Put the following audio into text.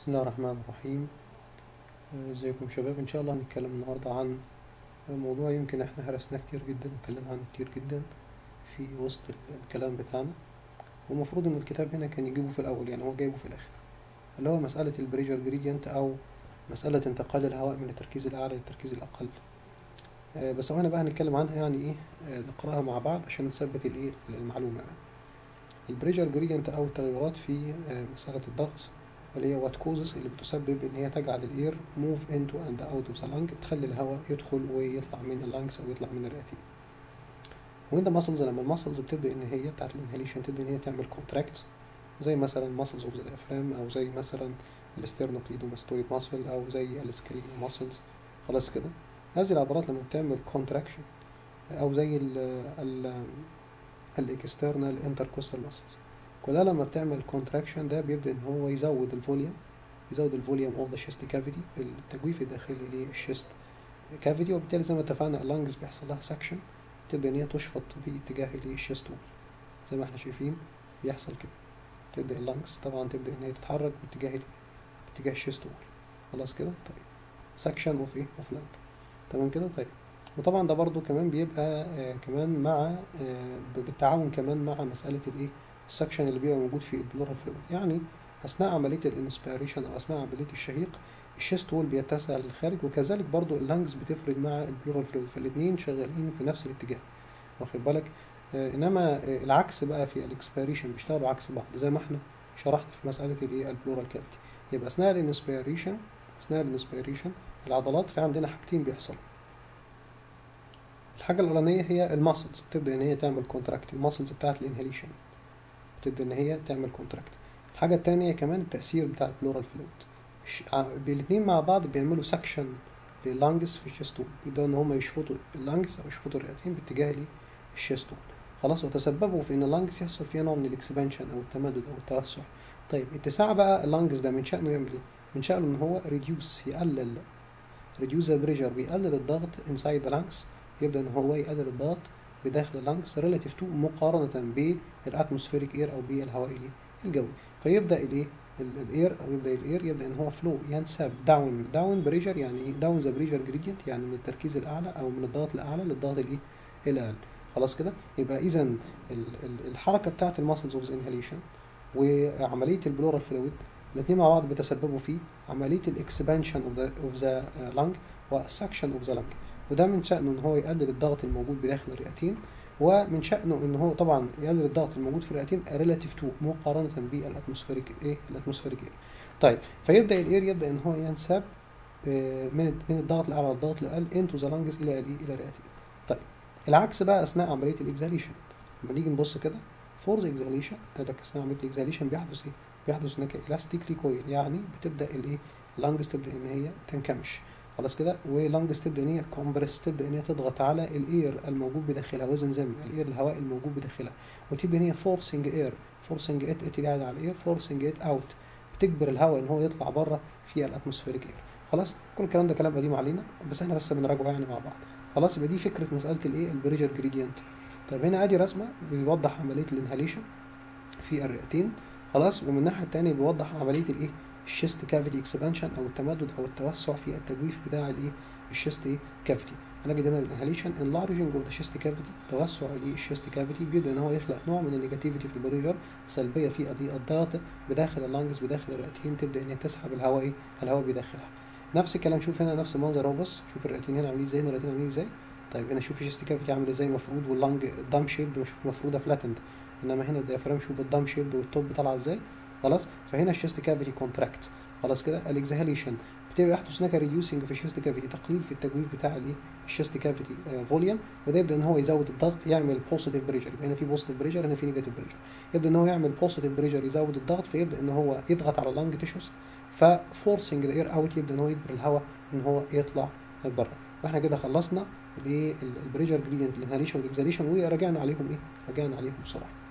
بسم الله الرحمن الرحيم آه، ازيكم شباب ان شاء الله هنتكلم النهارده عن موضوع يمكن احنا هرسناه كتير جدا واتكلمنا عنه كتير جدا في وسط الكلام بتاعنا والمفروض ان الكتاب هنا كان يجيبه في الاول يعني هو جايبه في الاخر اللي هو مسألة البريجر جريدينت او مسألة انتقال الهواء من التركيز الاعلى للتركيز الاقل آه، بس هو هنا بقى هنتكلم عنها يعني ايه آه، نقراها مع بعض عشان نثبت الايه المعلومة يعني. البريجر جريدينت او التغيرات في آه، مسألة الضغط اللي هي وات كوزز اللي بتسبب ان هي تجعل الاير موف انتو اند اوت اوف ذا لانج بتخلي الهواء يدخل ويطلع من اللانجز او يطلع من الرئتين وين ذا ماسلز لما الماسلز بتبدا ان هي بتاعت الانهيليشن تبدا ان هي تعمل كونتراكت زي مثلا ماسلز اوف ذا diaphragm او زي مثلا الاسترنوكليدوماستويد ماسل او زي السكرين ماسلز خلاص كده هذه العضلات لما بتعمل كونتراكشن او زي ال ال الاكسترنال انتركوستال ماسلز كلها لما بتعمل كونتراكشن ده بيبدا ان هو يزود الفوليوم يزود الفوليوم اوف ذا شيست كافيتي التجويف الداخلي للشيست كافيتي وبالتالي زي ما اتفقنا اللانجز بيحصل لها سكشن تبدا ان هي تشفط باتجاه للشيست وول زي ما احنا شايفين بيحصل كده تبدا اللانجز طبعا تبدا ان هي تتحرك باتجاه باتجاه الشيست وول خلاص كده طيب سكشن اوف ايه اوف لانج تمام كده طيب وطبعا ده برضو كمان بيبقى آه كمان مع آه بالتعاون كمان مع مساله الايه السكشن اللي بيبقى موجود في البلورال فلويد يعني اثناء عمليه الانسبيريشن او اثناء عمليه الشهيق الشيست وول بيتسع للخارج وكذلك برضو اللانجز بتفرد مع البلورال فلويد فالاثنين شغالين في نفس الاتجاه واخد بالك آه انما آه العكس بقى في الاكسبيريشن بيشتغلوا عكس بعض زي ما احنا شرحت في مساله الايه البلورال كافيتي يبقى اثناء الانسبيريشن اثناء الانسبيريشن العضلات في عندنا حاجتين بيحصلوا الحاجه الاولانيه هي الماسلز بتبدا ان هي تعمل كونتراكت الماسلز بتاعت الانهيليشن تبدا ان هي تعمل كونتراكت الحاجه التانية كمان التاثير بتاع البلورال فلويد الاثنين مع بعض بيعملوا سكشن لللانجز في الشيست وول يبداوا ان هم يشفطوا اللانجز او يشفطوا الرئتين باتجاه للشيست وول خلاص وتسببوا في ان اللانجز يحصل فيها نوع من الاكسبانشن او التمدد او التوسع طيب اتساع بقى اللانجز ده من شأنه يعمل ايه؟ من شأنه ان هو ريديوس يقلل ريديوس ذا بريشر بيقلل الضغط انسايد ذا لانجز يبدا ان هو يقلل الضغط بداخل اللانجز ريلاتيف تو مقارنة بالاتموسفيريك اير او بالهواء الجوي فيبدا الايه الاير او يبدا الاير يبدا ان هو فلو ينسب داون داون بريشر يعني ايه داون ذا بريشر جريدينت يعني من التركيز الاعلى او من الضغط الاعلى للضغط الايه الاقل خلاص كده يبقى اذا الحركه بتاعه الماسلز اوف انهيليشن وعمليه البلورال فلويد الاثنين مع بعض بيتسببوا في عمليه الاكسبانشن اوف ذا اوف ذا لانج والسكشن اوف ذا لانج وده من شأنه ان هو يقلل الضغط الموجود بداخل الرئتين ومن شأنه ان هو طبعا يقلل الضغط الموجود في الرئتين ريلاتيف تو مقارنة بالاتموسفيريك ايه الاتموسفيريك اير طيب فيبدا الاير يبدا ان هو ينسب من من الضغط الاعلى للضغط الاقل انتو ذا لانجز الى الى الرئتين طيب العكس بقى اثناء عمليه الاكزاليشن لما نيجي نبص كده فور ذا اكزاليشن قال لك اثناء عمليه الاكزاليشن بيحدث ايه؟ بيحدث هناك الاستيك ريكويل يعني بتبدا الايه؟ اللانجز تبدا ان هي تنكمش خلاص كده ولانجز تبدا ان هي كومبريس تبدا ان هي تضغط على الاير الموجود بداخلها وزن زمن الاير الهواء الموجود بداخلها وتبدا ان هي فورسنج اير فورسنج ات ات قاعد على الاير فورسنج ات اوت بتجبر الهواء ان هو يطلع بره في الاتموسفيريك اير خلاص كل الكلام ده كلام قديم علينا بس احنا بس بنراجعه يعني مع بعض خلاص يبقى دي فكره مساله الايه البريجر جريدينت طب هنا ادي رسمه بيوضح عمليه الانهاليشن في الرئتين خلاص ومن الناحيه الثانيه بيوضح عمليه الايه الشيست كافيتي اكسبانشن او التمدد او التوسع في التجويف بتاع الايه الشيست ايه كافيتي هنجد هنا الانهاليشن انلارجنج اوف ذا شيست كافيتي توسع للشيست كافيتي بيبدا ان هو يخلق نوع من النيجاتيفيتي في البريجر سلبيه في الضغط بداخل اللانجز بداخل الرئتين تبدا ان هي تسحب الهواء ايه الهواء بداخلها نفس الكلام شوف هنا نفس المنظر اهو بص شوف الرئتين هنا عاملين ازاي هنا الرئتين عاملين ازاي طيب هنا شوف الشيست كافيتي عامل ازاي مفروض واللانج دام شيبد وشوف مفروضه فلاتند انما هنا الديافرام شوف الدام شيبد والتوب طالعه ازاي خلاص فهنا الشيست كافيتي كونتراكت خلاص كده الاكزهاليشن بتبقى يحدث هناك ريديوسنج في الشيست كافيتي تقليل في التجويف بتاع الايه الشيست كافيتي فوليوم وده يبدا ان هو يزود الضغط يعمل بوزيتيف بريشر يبقى هنا في بوزيتيف بريشر هنا في نيجاتيف بريشر يبدا ان هو يعمل بوزيتيف بريشر يزود الضغط فيبدا ان هو يضغط على اللانج تيشوز ففورسنج ذا اير اوت يبدا ان هو يجبر الهواء ان هو يطلع بره واحنا كده خلصنا الايه البريشر جريدينت الانهاليشن والاكزاليشن ورجعنا عليهم ايه رجعنا عليهم بسرعه